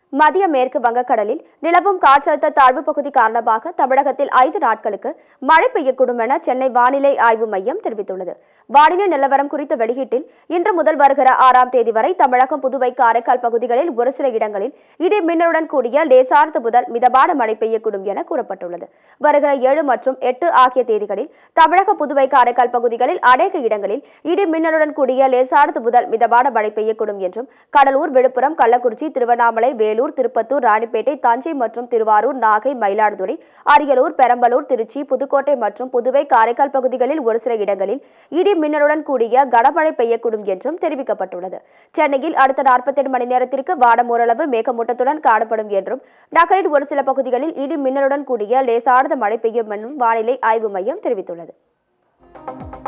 மத்திய மேற்கு வங்கக்கடலில் நிலவும் காற்றழுத்த தாழ்வு பகுதி காரணமாக தமிழகத்தில் ஐந்து நாட்களுக்கு மழை பெய்யக்கூடும் என சென்னை வானிலை ஆய்வு மையம் தெரிவித்துள்ளது வானிலை நிலவரம் குறித்த வெளியீட்டில் இன்று முதல் வருகிற ஆறாம் தேதி வரை தமிழகம் புதுவை காரைக்கால் பகுதிகளில் ஒரு சில இடங்களில் இடி மின்னலுடன் கூடிய லேசார்ந்த முதல் மிதமான மழை பெய்யக்கூடும் என கூறப்பட்டுள்ளது வருகிற ஏழு மற்றும் எட்டு ஆகிய தேதிகளில் தமிழக புதுவை காரைக்கால் பகுதிகளில் அநேக இடங்களில் இடி மின்னலுடன் கூடிய லேசார்ந்த முதல் மிதமான மழை பெய்யக்கூடும் என்றும் கடலூர் விழுப்புரம் கள்ளக்குறிச்சி திருவண்ணாமலை வேலூர் திருப்பத்தூர் ராணிப்பேட்டை தஞ்சை மற்றும் திருவாரூர் நாகை மயிலாடுதுறை அரியலூர் பெரம்பலூர் திருச்சி புதுக்கோட்டை மற்றும் புதுவை காரைக்கால் பகுதிகளில் ஒரு சில இடங்களில் இடி மின்னலுடன் கூடிய கனமழை பெய்யக்கூடும் என்றும் தெரிவிக்கப்பட்டுள்ளது சென்னையில் அடுத்த நாற்பத்தெட்டு மணி நேரத்திற்கு வானம் ஓரளவு மேகமூட்டத்துடன் காணப்படும் என்றும் நகரின் ஒரு சில பகுதிகளில் இடி மின்னலுடன் கூடிய லேசார்ந்த மழை பெய்யும் என்றும் வானிலை ஆய்வு மையம் தெரிவித்துள்ளது